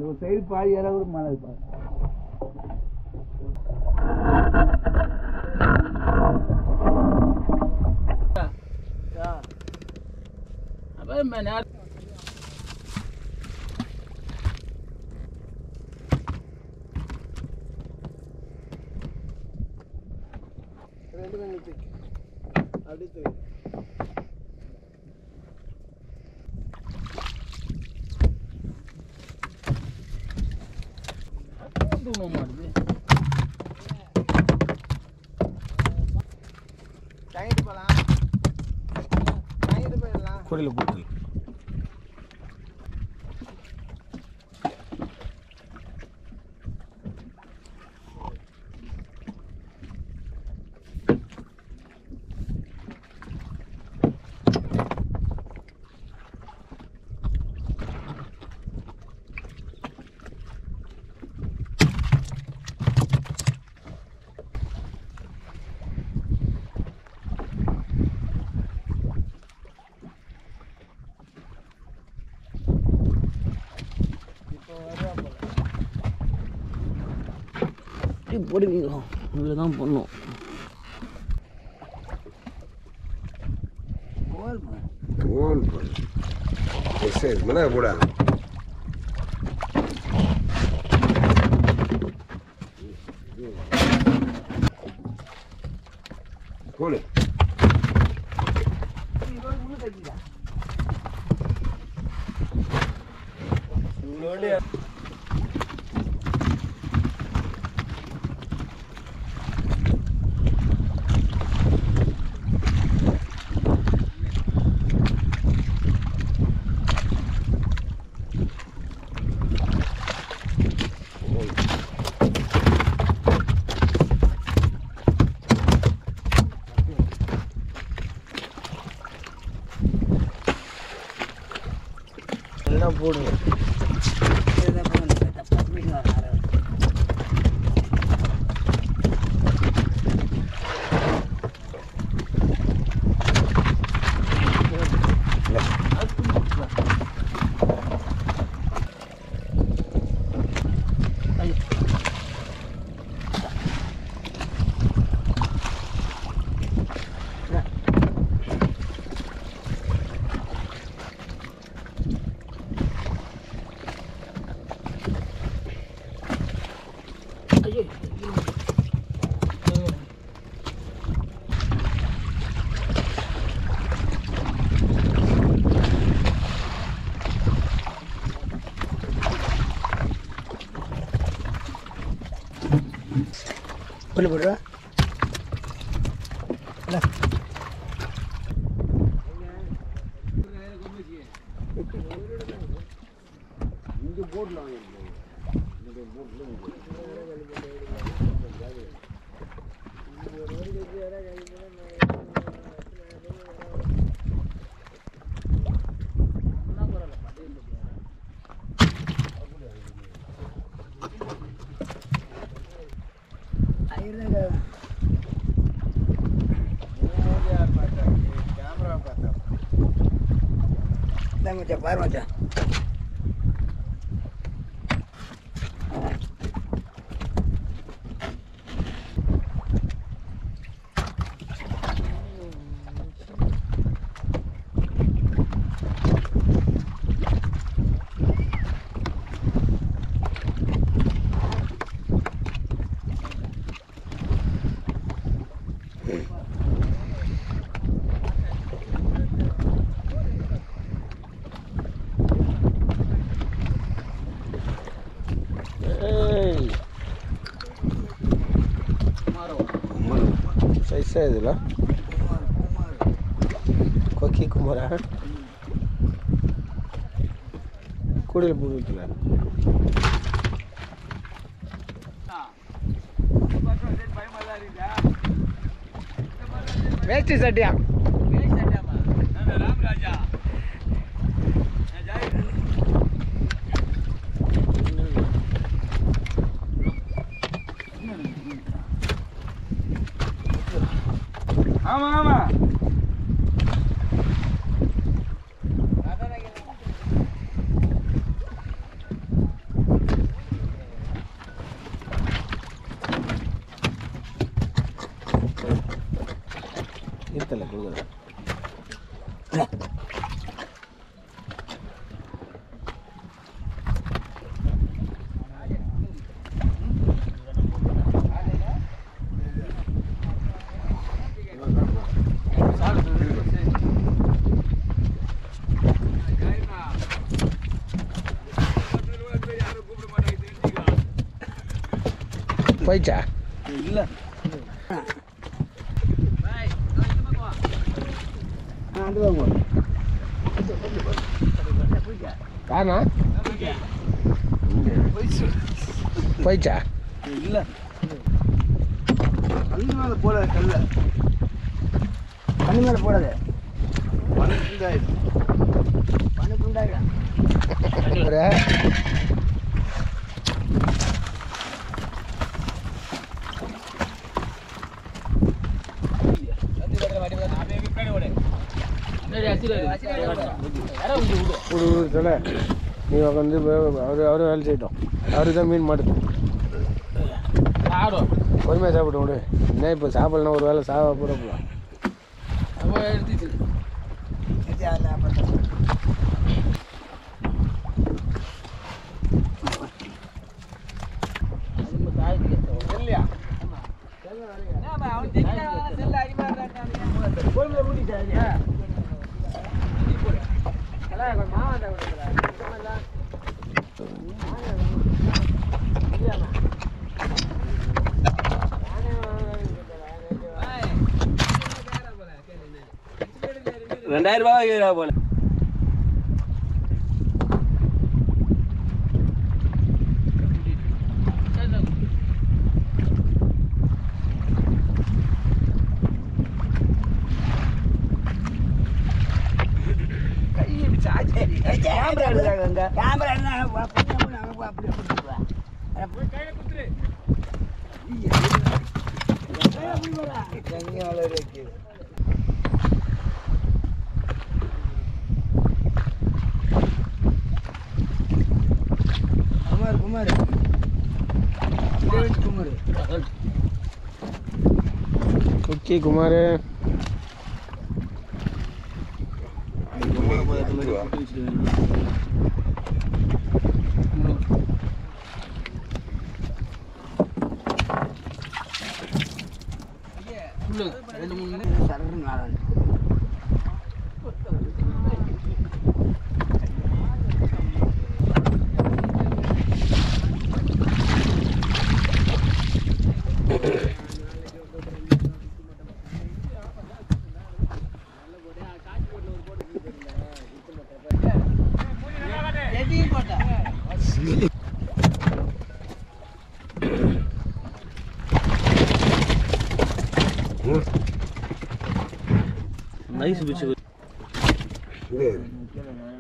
ஒரு சைடு பாதி ஏற ஒரு மழை பாரு அப்ப நேரம் ரெண்டு தண்ணி தூக்கி அப்படி தூக்கி தூங்க மாட்டுது தாங்கிட்டு போகலாம் தாங்கிட்டு போயிடலாம் கொடியில் போட்டு இப்போ வருவா போல இப்படி போடுவீங்களோ இதில் தான் பண்ணும் ஓன் சரி மன போடா போடு எல்லாம் போடுங்க பண்ணி போடுறா இங்கே போடலாம் கேமரா பார்த்தா மச்சான் பாரு மச்சான் ಸೈಸ ಇದಿಲ್ಲ ಕೊಕ್ಕಿ ಕುಮಾರ ಕುಡಿಲ್ ಬಿಡುತ್ತಿಲ್ಲ வேஷ்டி சட்டியா ஆமா ஆமா ஈத்தலை கொடுக்குறேன் போயிச்சா இல்லை அது வாங்க காணா போயிச்சா இல்லை கண்ணு மேலே போடாது கல்ல கண்ணு மேலே போடாது பணத்துண்டாயிடும் பணத்துண்டாயிடும் ஒரு விடு விடு சொல்ல நீ உட்காந்து அவர் அவரும் வேலை செய்யட்டும் அவரு தான் மீன் மாட்டுது பொறுமையாக சாப்பிட்டு விடு என்ன இப்போ சாப்பிடலாம் ஒரு வேளை சாவ போட போகலாம் ரெண்டாயிரம் ரூபாய் போல கேமரா எடுக்கிறாங்க camera Kumar Kumar David Kumar cookie Kumar சரக்கு நாளான் நைஸ் பிச்சு இது